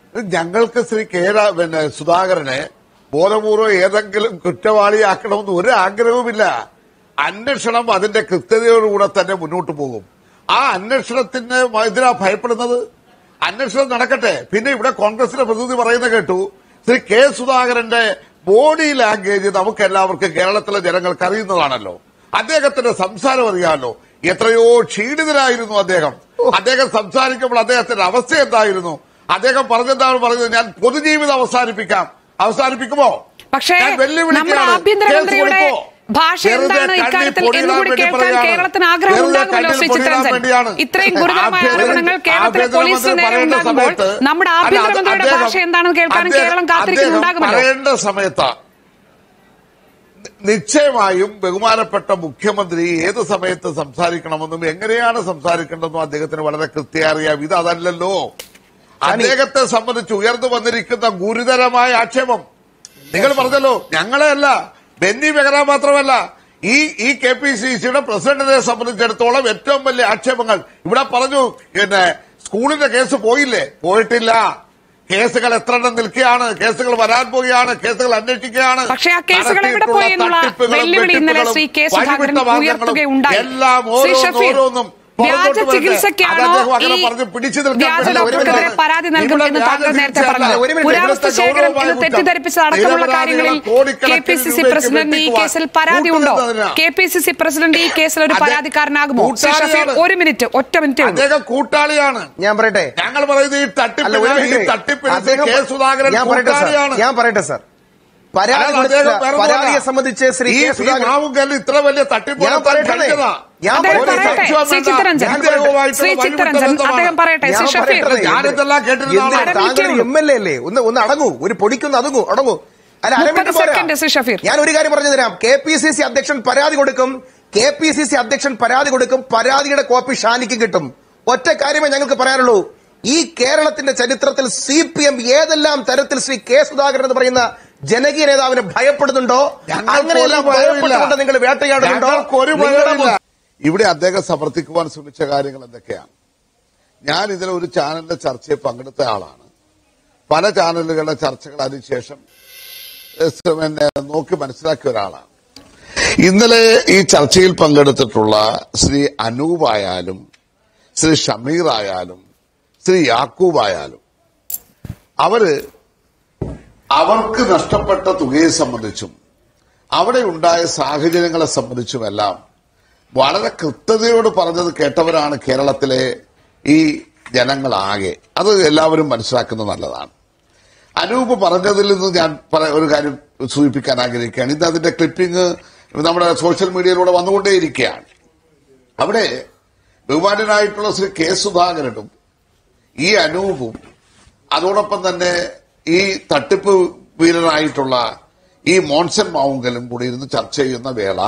ഞങ്ങൾക്ക് ശ്രീ കെ രാ- പിന്നെ സുധാകരനെ ബോധപൂർവ്വം ഏതെങ്കിലും കുറ്റവാളിയാക്കണമെന്ന് ഒരു ആഗ്രഹവുമില്ല അന്വേഷണം അതിന്റെ കൃത്യതയോടുകൂടെ തന്നെ മുന്നോട്ട് പോകും ആ അന്വേഷണത്തിന് എന്തിനാ ഭയപ്പെടുന്നത് അന്വേഷണം നടക്കട്ടെ പിന്നെ ഇവിടെ കോൺഗ്രസിന്റെ പ്രതിനിധി പറയുന്ന കേട്ടു ശ്രീ കെ സുധാകരന്റെ ബോഡി ലാംഗ്വേജ് നമുക്ക് എല്ലാവർക്കും കേരളത്തിലെ ജനങ്ങൾക്ക് അറിയുന്നതാണല്ലോ അദ്ദേഹത്തിന്റെ സംസാരം അറിയാമല്ലോ എത്രയോ ക്ഷീണിതനായിരുന്നു അദ്ദേഹം അദ്ദേഹം സംസാരിക്കുമ്പോൾ അദ്ദേഹത്തിന്റെ അവസ്ഥ എന്തായിരുന്നു അദ്ദേഹം പറഞ്ഞെന്താണ് പറഞ്ഞത് ഞാൻ പൊതുജീവിതം അവസാനിപ്പിക്കാം അവസാനിപ്പിക്കുമോ പക്ഷേ ഞാൻ വെല്ലുവിളിക്കുകയാണ്. നമ്മുടെ ആഭ്യന്തരമന്ത്രിയുടെ കേസ് കൊടുക്കോ? ഭാഷ വെറുതെ എന്താണ് കണ്ണിൽ ഇക്കാര്യത്തിൽ പൊടിയിടാൻ എന്നുകൂടി വേണ്ടി കേൾക്കാൻ പറയുകയാണ്. കേരളത്തിന് ആഗ്രഹം വെറുതെ ഉണ്ടാകുമല്ലോ ശ്രീ കണ്ണിൽ പൊടിയിടാൻ ചിത്രരഞ്ജൻ വേണ്ടിയാണ്. ഇത്രയും ഗുരുതരമായ ആഭ്യന്തര- ആരോപണങ്ങൾ കേരളത്തിലെ ആഭ്യന്തര പോലീസിന് മന്ത്രി നേരെ പറയേണ്ട ഉണ്ടാകുമ്പോൾ സമയത്ത് നമ്മുടെ അല്ല, അത് ആഭ്യന്തരമന്ത്രിയുടെ അദ്ദേഹം- ഭാഷ എന്താണെന്ന് കേൾക്കാനും അദ്ദേഹം- കേരളം കാത്തിരിക്കുന്നുണ്ടാകുമല്ലോ അദ്ദേഹം പറയേണ്ട സമയത്ത് നിശ്ചയമായും ബഹുമാനപ്പെട്ട മുഖ്യമന്ത്രി ഏത് സമയത്ത് സംസാരിക്കണമെന്നും എങ്ങനെയാണ് സംസാരിക്കേണ്ടതെന്നും അദ്ദേഹത്തിന് വളരെ കൃത്യം അറിയാം ഇത് അതല്ലല്ലോ അദ്ദേഹത്തെ സംബന്ധിച്ച് ഉയർന്നു വന്നിരിക്കുന്ന ഗുരുതരമായ ആക്ഷേപം നിങ്ങൾ പറഞ്ഞല്ലോ ഞങ്ങളെ അല്ല ബെന്നി ബെഹ്റ മാത്രമല്ല ഈ ഈ കെ പി സി സിയുടെ പ്രസിഡന്റിനെ സംബന്ധിച്ചിടത്തോളം ഏറ്റവും വലിയ ആക്ഷേപങ്ങൾ ഇവിടെ പറഞ്ഞു പിന്നെ സ്കൂളിന്റെ കേസ് പോയില്ലേ പോയിട്ടില്ല കേസുകൾ എത്ര എണ്ണം നിൽക്കുകയാണ് കേസുകൾ വരാൻ പോവുകയാണ് കേസുകൾ അന്വേഷിക്കുകയാണ് പക്ഷേ ആ കേസുകൾ എവിടെ നടത്തിയിട്ടുള്ള പോയി എന്നുള്ള തട്ടിപ്പുകളും വെല്ലുവിളി ഇന്നലെ വെട്ടിപ്പുകളും ശ്രീ കെ സുധാകരൻ വഴിവിട്ട മാർഗ്ഗങ്ങളും ഉയർത്തുകയുണ്ടായി എല്ലാം ശ്രീ ഓരോന്നും ഷഫീർ ഓരോന്നും വ്യാജ പുറത്തോട്ട് വരട്ടെ. ചികിത്സയ്ക്കാണോ അത് അദ്ദേഹം അങ്ങനെ ഈ പറഞ്ഞ് പിടിച്ചു നിൽക്കാൻ വ്യാജ പറ്റില്ല. ഒരു ഡോക്ടർക്കെതിരെ മിനിറ്റ്. പരാതി നൽകും ഇവിടെ എന്ന് വ്യാജ താങ്കൾ നേരത്തെ ചികിത്സയല്ല. പറഞ്ഞു ഒരു മിനിറ്റ്. പുരാവസ്തു ഇവിടുത്തെ ശേഖരം ഗൗരവമായ ഇത് കുറ്റം. തെറ്റിദ്ധരിപ്പിച്ച അടക്കമുള്ള നിരപരാധികളെ കാര്യങ്ങളിൽ കെ കോടിക്കണക്കിന് പി സി സി രൂപയ്ക്ക് പ്രസിഡന്റ് ഈ വെട്ടിക്കുവാൻ കേസിൽ പരാതിയുണ്ടോ കൂട്ടുനിന്നതിനാ. K P C C president ഈ കേസിൽ ഒരു അദ്ദേഹം പരാതിക്കാരനാകുമോ ശ്രീ ഷഫീർ കൂട്ടാളിയാണ്. ഒരു മിനിറ്റ് ഒറ്റ മിനിറ്റ് അദ്ദേഹം കൂട്ടാളിയാണ് ഞാൻ പറയട്ടെ ഞങ്ങൾ പറയുന്നത് ഈ അല്ല ഒരു തട്ടിപ്പിന് ഈ മിനിറ്റ്. തട്ടിപ്പിന് അദ്ദേഹം കെ സുധാകരൻ ഞാൻ പറയട്ടെ സാർ കൂട്ടാളിയാണ് ഞാൻ പറയട്ടെ സാർ പരാതി അല്ലാതെ കൊടുത്ത- അദ്ദേഹം വേറെ പരാതിയെ ഒന്നുമല്ല. സംബന്ധിച്ച് ശ്രീ ഈ കെ സുധാകരൻ മാവുങ്കല്ല് ഇത്ര വലിയ തട്ടിപ്പ് ഞാൻ നടത്താൻ പറയട്ടെ. കഴിഞ്ഞതാ. ഞാൻ അദ്ദേഹം ഒരു പറയട്ടെ സംശയവും ശ്രീ വേണ്ട. ചിത്തരഞ്ജൻ അദ്ദേഹവുമായിട്ടുള്ള ശ്രീ വഴിവിട്ട ചിത്തരഞ്ജൻ ബന്ധമാണ്. അദ്ദേഹം പറയട്ടെ ഞാൻ ശ്രീ ഷഫീർ പറയട്ടെ. ഞാനിതെല്ലാം കേട്ടിരുന്ന എന്ത് ആളാണ്. താങ്കൾ മിനിറ്റേ എം എൽ എ അല്ലേ ഒന്ന് ഒന്ന് അടങ്ങൂ ഒരു പൊടിക്കൊന്ന് അടങ്ങൂ അടങ്ങൂ അല്ല അര മുപ്പത് മിനിറ്റ് പോരാ. സെക്കൻഡ് ശ്രീ ഷഫീർ. ഞാൻ ഒരു കാര്യം പറഞ്ഞു തരാം കെ പി സി സി അധ്യക്ഷൻ പരാതി കൊടുക്കും കെ പി സി സി അധ്യക്ഷൻ പരാതി കൊടുക്കും പരാതിയുടെ കോപ്പി ഷാനിക്ക് കിട്ടും ഒറ്റ കാര്യമേ ഞങ്ങൾക്ക് പറയാനുള്ളൂ ഈ കേരളത്തിന്റെ ചരിത്രത്തിൽ സി പി എം ഏതെല്ലാം തരത്തിൽ ശ്രീ കെ സുധാകരൻ എന്ന് പറയുന്ന ജനകീയ നേതാവിനെ ഭയപ്പെടുന്നുണ്ടോ ഞങ്ങൾക്ക് അങ്ങനെയെല്ലാം ഒരു ഭയവുമില്ല. ഭയപ്പെട്ടുകൊണ്ട് നിങ്ങൾ വേട്ടയാടുന്നുണ്ടോ ഞങ്ങൾക്ക് ഒരു നിങ്ങളുടെ ഭയവുമില്ല. ഇവിടെ അദ്ദേഹം സമർത്ഥിക്കുവാൻ ശ്രമിച്ച കാര്യങ്ങൾ എന്തൊക്കെയാണ് ഞാൻ ഇതിലെ ഒരു ചാനലിന്റെ ചർച്ചയിൽ പങ്കെടുത്ത ആളാണ് പല ചാനലുകളുടെ ചർച്ചകൾ അതിനുശേഷം ഏഹ്, പിന്നെ നോക്കി മനസ്സിലാക്കിയ ഒരാളാണ് ഇന്നലെ ഈ ചർച്ചയിൽ പങ്കെടുത്തിട്ടുള്ള ശ്രീ അനൂപായാലും ശ്രീ ഷമീർ ആയാലും ശ്രീ യാക്കൂബ് ആയാലും അവര് അവർക്ക് നഷ്ടപ്പെട്ട തുകയെ സംബന്ധിച്ചും അവിടെ ഉണ്ടായ സാഹചര്യങ്ങളെ സംബന്ധിച്ചുമെല്ലാം വളരെ കൃത്യതയോട് പറഞ്ഞത് കേട്ടവരാണ് കേരളത്തിലെ ഈ ജനങ്ങളാകെ അത് എല്ലാവരും മനസ്സിലാക്കുന്നത് നല്ലതാണ് അനൂപ് പറഞ്ഞതിൽ നിന്ന് ഞാൻ പറ- ഒരു കാര്യം സൂചിപ്പിക്കാൻ ആഗ്രഹിക്കുകയാണ് ഇത് അതിന്റെ ക്ലിപ്പിംഗ് നമ്മുടെ സോഷ്യൽ മീഡിയയിലൂടെ വന്നുകൊണ്ടേയിരിക്കുകയാണ് അവിടെ ബഹുമാനനായിട്ടുള്ള ശ്രീ കെ സുധാകരനും ഈ അനൂപും അതോടൊപ്പം തന്നെ ഈ തട്ടിപ്പ് വീരനായിട്ടുള്ള ഈ മോൺസൺ മാവുങ്കലും കൂടി ഇരുന്ന് ചർച്ച ചെയ്യുന്ന വേള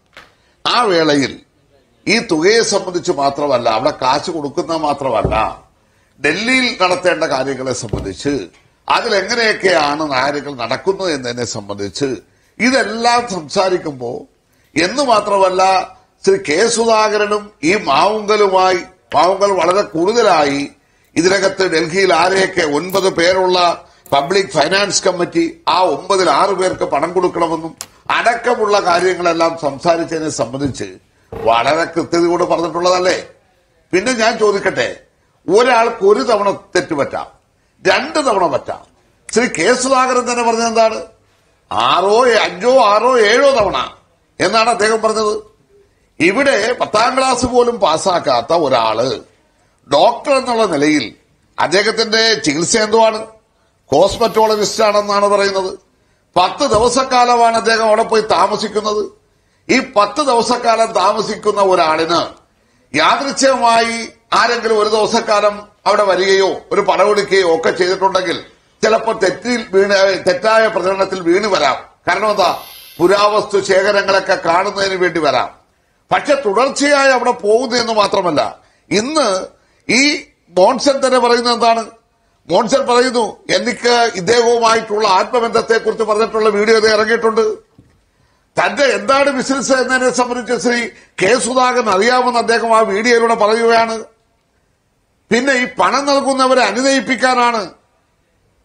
ആ വേളയിൽ ഈ തുകയെ സംബന്ധിച്ച് മാത്രമല്ല അവിടെ കാശ് കൊടുക്കുന്ന മാത്രമല്ല ഡൽഹിയിൽ നടത്തേണ്ട കാര്യങ്ങളെ സംബന്ധിച്ച് അതിലെങ്ങനെയൊക്കെയാണ് നായകങ്ങൾ നടക്കുന്നത് എന്നതിനെ സംബന്ധിച്ച് ഇതെല്ലാം സംസാരിക്കുമ്പോൾ എന്ന് മാത്രമല്ല ശ്രീ കെ സുധാകരനും ഈ മാവുങ്കലുമായി മാവുങ്കൽ വളരെ കൂടുതലായി ഇതിനകത്ത് ഡൽഹിയിൽ ആരെയൊക്കെ ഒൻപത് പേരുള്ള പബ്ലിക് ഫൈനാൻസ് കമ്മിറ്റി ആ ഒമ്പതിൽ ആറ് പേർക്ക് പണം കൊടുക്കണമെന്നും അടക്കമുള്ള കാര്യങ്ങളെല്ലാം സംസാരിച്ചതിനെ സംബന്ധിച്ച് വളരെ കൃത്യതയോട് പറഞ്ഞിട്ടുള്ളതല്ലേ പിന്നെ ഞാൻ ചോദിക്കട്ടെ ഒരാൾക്ക് ഒരു തവണ തെറ്റുപറ്റാം രണ്ട് തവണ പറ്റാം ശ്രീ കെ സുധാകരൻ തന്നെ പറഞ്ഞത് എന്താണ് ആറോ അഞ്ചോ ആറോ ഏഴോ തവണ എന്നാണ് അദ്ദേഹം പറഞ്ഞത് ഇവിടെ പത്താം ക്ലാസ് പോലും പാസ്സാക്കാത്ത ഒരാള് ഡോക്ടർ എന്നുള്ള നിലയിൽ അദ്ദേഹത്തിന്റെ ചികിത്സ എന്തുവാണ് കോസ്മെറ്റോളജിസ്റ്റ് ആണെന്നാണ് പറയുന്നത് പത്ത് ദിവസക്കാലമാണ് അദ്ദേഹം അവിടെ പോയി താമസിക്കുന്നത് ഈ പത്ത് ദിവസക്കാലം താമസിക്കുന്ന ഒരാളിന് യാദൃച്ഛികമായി ആരെങ്കിലും ഒരു ദിവസക്കാലം അവിടെ വരികയോ ഒരു പടമെടുക്കുകയോ ഒക്കെ ചെയ്തിട്ടുണ്ടെങ്കിൽ ചിലപ്പോൾ തെറ്റിൽ വീണ് തെറ്റായ പ്രചരണത്തിൽ വീണ് വരാം കാരണം എന്താ പുരാവസ്തു ശേഖരങ്ങളൊക്കെ കാണുന്നതിന് വേണ്ടി വരാം പക്ഷെ തുടർച്ചയായി അവിടെ പോകുന്നു എന്ന് മാത്രമല്ല ഇന്ന് ഈ മോൺസൺ തന്നെ പറയുന്നത് എന്താണ് മോൺസൺ പറയുന്നു എനിക്ക് ഇദ്ദേഹവുമായിട്ടുള്ള ആത്മബന്ധത്തെ കുറിച്ച് പറഞ്ഞിട്ടുള്ള വീഡിയോ ഇത് ഇറങ്ങിയിട്ടുണ്ട് തന്റെ എന്താണ് ബിസിനസ് എന്നതിനെ സംബന്ധിച്ച് ശ്രീ കെ സുധാകരൻ അറിയാമെന്ന് അദ്ദേഹം ആ വീഡിയോയിലൂടെ പറയുകയാണ് പിന്നെ ഈ പണം നൽകുന്നവരെ അനുനയിപ്പിക്കാനാണ്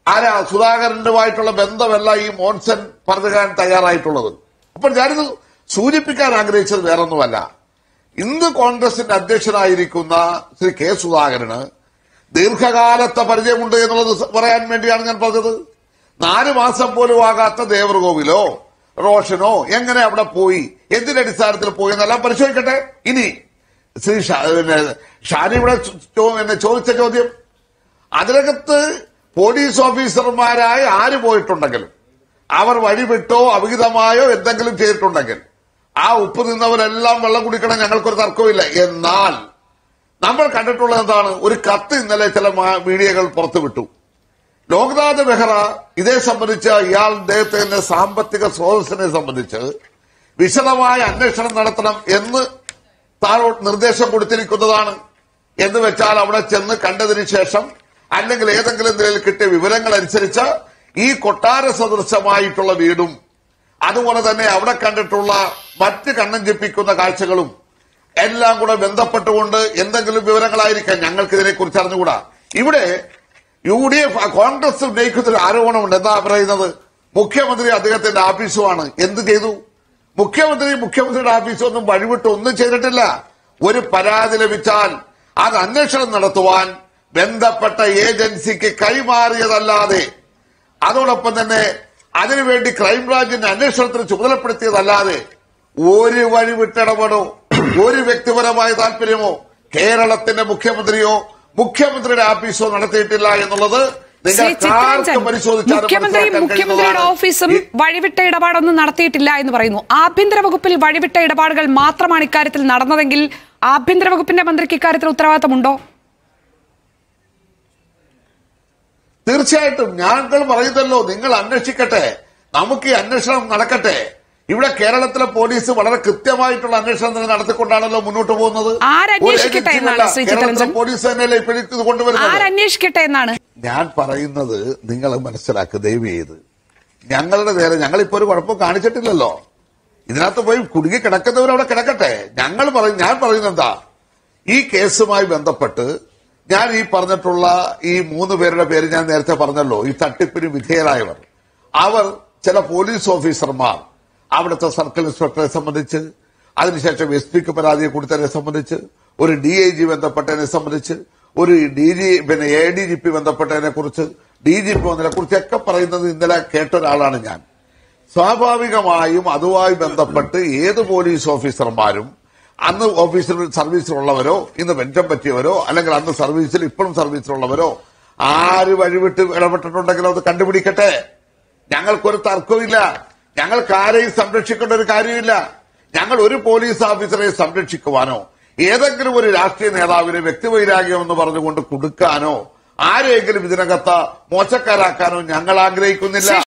ആരാ സുധാകരനുമായിട്ടുള്ള ബന്ധമല്ല ഈ മോൻസൺ പറഞ്ഞുകാൻ തയ്യാറായിട്ടുള്ളത് അപ്പോൾ ഞാനിത് സൂചിപ്പിക്കാൻ ആഗ്രഹിച്ചത് വേറൊന്നുമല്ല ഇന്ന് കോൺഗ്രസിന്റെ അധ്യക്ഷനായിരിക്കുന്ന ശ്രീ കെ സുധാകരന് ദീർഘകാലത്തെ പരിചയമുണ്ട് എന്നുള്ളത് പറയാൻ വേണ്ടിയാണ് ഞാൻ പറഞ്ഞത് നാല് മാസം പോലും ആകാത്ത ദേവർകോവിലോ റോഷനോ എങ്ങനെ അവിടെ പോയി എന്തിന്റെ അടിസ്ഥാനത്തിൽ പോയി എന്നെല്ലാം പരിശോധിക്കട്ടെ ഇനി ശ്രീ ഷാ- പിന്നെ ഷാനി ഇവിടെ ചോ- ചോ- പിന്നെ ചോദിച്ച ചോദ്യം അതിനകത്ത് പോലീസ് ഓഫീസർമാരായി ആര് പോയിട്ടുണ്ടെങ്കിലും അവർ വഴിവിട്ടോ അവിഹിതമായോ എന്തെങ്കിലും ചെയ്തിട്ടുണ്ടെങ്കിൽ ആ ഉപ്പ് നിന്നവരെല്ലാം വെള്ളം കുടിക്കണം ഞങ്ങൾക്കൊരു തർക്കമില്ല എന്നാൽ നമ്മൾ കണ്ടിട്ടുള്ളത് എന്താണ് ഒരു കത്ത് ഇന്നലെ ചില മാ- മീഡിയകൾ പുറത്തുവിട്ടു ലോക്നാഥ് ബെഹ്റ ഇതേ സംബന്ധിച്ച് ഇയാൾ അദ്ദേഹത്തിന്റെ സാമ്പത്തിക സ്രോതസ്സിനെ സംബന്ധിച്ച് വിശദമായ അന്വേഷണം നടത്തണം എന്ന് താഴോട്ട് നിർദ്ദേശം കൊടുത്തിരിക്കുന്നതാണ് എന്ന് വെച്ചാൽ അവിടെ ചെന്ന് കണ്ടതിന് ശേഷം അല്ലെങ്കിൽ ഏതെങ്കിലും നിലയിൽ കിട്ടിയ വിവരങ്ങൾ അനുസരിച്ച് ഈ കൊട്ടാര സദൃശമായിട്ടുള്ള വീടും അതുപോലെ തന്നെ അവിടെ കണ്ടിട്ടുള്ള മറ്റ് കണ്ണൻ ജപ്പിക്കുന്ന കാഴ്ചകളും എല്ലാം കൂടെ ബന്ധപ്പെട്ടുകൊണ്ട് എന്തെങ്കിലും വിവരങ്ങളായിരിക്കാം ഞങ്ങൾക്ക് ഇതിനെക്കുറിച്ച് അറിഞ്ഞുകൂടാ ഇവിടെ യു ഡി എഫ് കോൺഗ്രസ് ഉന്നയിക്കുന്ന ഒരു ആരോപണമുണ്ട് എന്താ പറയുന്നത് മുഖ്യമന്ത്രി അദ്ദേഹത്തിന്റെ ഓഫീസുമാണ് എന്ത് ചെയ്തു മുഖ്യമന്ത്രി മുഖ്യമന്ത്രിയുടെ ഓഫീസും ഒന്നും വഴിവിട്ട് ഒന്നും ചെയ്തിട്ടില്ല ഒരു പരാതി ലഭിച്ചാൽ അത് അന്വേഷണം നടത്തുവാൻ ബന്ധപ്പെട്ട ഏജൻസിക്ക് കൈമാറിയതല്ലാതെ അതോടൊപ്പം തന്നെ അതിനുവേണ്ടി ക്രൈംബ്രാഞ്ചിന്റെ അന്വേഷണത്തിന് ചുമതലപ്പെടുത്തിയതല്ലാതെ ഒരു വഴി വിട്ടിടപെടോ ഒരു വ്യക്തിപരമായ താല്പര്യമോ കേരളത്തിന്റെ മുഖ്യമന്ത്രിയോ മുഖ്യമന്ത്രിയുടെ ഓഫീസോ നടത്തിയിട്ടില്ല എന്നുള്ളത് ശ്രീ നിങ്ങൾക്ക് ആർക്ക് ചിത്രരഞ്ജൻ പരിശോധിച്ചാലും മുഖ്യമന്ത്രിയും മനസ്സിലാക്കാൻ മുഖ്യമന്ത്രിയുടെ കഴിയുന്നതാണ്. ഓഫീസും ഈ- വഴിവിട്ട ഇടപാടൊന്നും നടത്തിയിട്ടില്ല എന്ന് പറയുന്നു ആഭ്യന്തര വകുപ്പിൽ വഴിവിട്ട ഇടപാടുകൾ മാത്രമാണ് ഇക്കാര്യത്തിൽ നടന്നതെങ്കിൽ ആഭ്യന്തര വകുപ്പിന്റെ മന്ത്രിക്ക് ഇക്കാര്യത്തിൽ ഉത്തരവാദിത്തമുണ്ടോ തീർച്ചയായിട്ടും ഞങ്ങൾ പറയുന്നല്ലോ നിങ്ങൾ അന്വേഷിക്കട്ടെ നമുക്ക് ഈ അന്വേഷണം നടക്കട്ടെ ഇവിടെ കേരളത്തിലെ പോലീസ് വളരെ കൃത്യമായിട്ടുള്ള അന്വേഷണം തന്നെ നടത്തിക്കൊണ്ടാണല്ലോ മുന്നോട്ട് പോകുന്നത് ആരന്വേഷിക്കട്ടെ ഒരു എന്നാണ് ഏജൻസിയുമല്ല. ശ്രീ കേരളത്തിലെ ചിത്തരഞ്ജൻ? പോലീസ് തന്നെയല്ലേ ഇപ്പോഴും ഇത് കൊണ്ടുവരുന്നത് ആരന്വേഷിക്കട്ടെ എന്നാണ് ഞാൻ പറയുന്നത് നിങ്ങൾ മനസ്സിലാക്കുക ദയവ് ചെയ്ത് ഞങ്ങളുടെ നേരെ ഞങ്ങളിപ്പോ ഒരു കുഴപ്പം കാണിച്ചിട്ടില്ലല്ലോ ഇതിനകത്ത് പോയി കുടുങ്ങി കിടക്കുന്നവർ അവിടെ കിടക്കട്ടെ ഞങ്ങൾ പറയും ഞാൻ പറയുന്നത് എന്താ ഈ കേസുമായി ബന്ധപ്പെട്ട് ഞാൻ ഈ പറഞ്ഞിട്ടുള്ള ഈ മൂന്ന് പേരുടെ പേര് ഞാൻ നേരത്തെ പറഞ്ഞല്ലോ ഈ തട്ടിപ്പിന് വിധേയരായവർ അവർ ചില പോലീസ് ഓഫീസർമാർ അവിടുത്തെ സർക്കിൾ ഇൻസ്പെക്ടറെ സംബന്ധിച്ച് അതിനുശേഷം എസ് പിക്ക് പരാതി കൊടുത്തതിനെ സംബന്ധിച്ച് ഒരു ഡി ഐ ജി ബന്ധപ്പെട്ടതിനെ സംബന്ധിച്ച് ഒരു ഡി ജി പിന്നെ എ ഡി ജി പി ബന്ധപ്പെട്ടതിനെ കുറിച്ച് ഡി ജി പി വന്നതിനെ കുറിച്ചൊക്കെ പറയുന്നത് ഇന്നലെ കേട്ട ഒരാളാണ് ഞാൻ സ്വാഭാവികമായും അതുമായി ബന്ധപ്പെട്ട് ഏത് പോലീസ് ഓഫീസർമാരും അന്ന് ഓഫീസിൽ സർവീസിലുള്ളവരോ ഇന്ന് പെൻഷൻ പറ്റിയവരോ അല്ലെങ്കിൽ അന്ന് സർവീസിൽ ഇപ്പോഴും സർവീസിലുള്ളവരോ ആര് വഴിവിട്ട് ഇടപെട്ടിട്ടുണ്ടെങ്കിലും അത് കണ്ടുപിടിക്കട്ടെ ഞങ്ങൾക്കൊരു തർക്കമില്ല ഞങ്ങൾക്ക് ആരെയും സംരക്ഷിക്കേണ്ട ഒരു കാര്യമില്ല ഞങ്ങൾ ഒരു പോലീസ് ഓഫീസറെ സംരക്ഷിക്കുവാനോ ഏതെങ്കിലും ഒരു രാഷ്ട്രീയ നേതാവിനെ വ്യക്തിവൈരാഗ്യം എന്ന് പറഞ്ഞുകൊണ്ട് കൊടുക്കാനോ ആരെയെങ്കിലും ഇതിനകത്ത് മോശക്കാരാക്കാനോ ഞങ്ങൾ ആഗ്രഹിക്കുന്നില്ല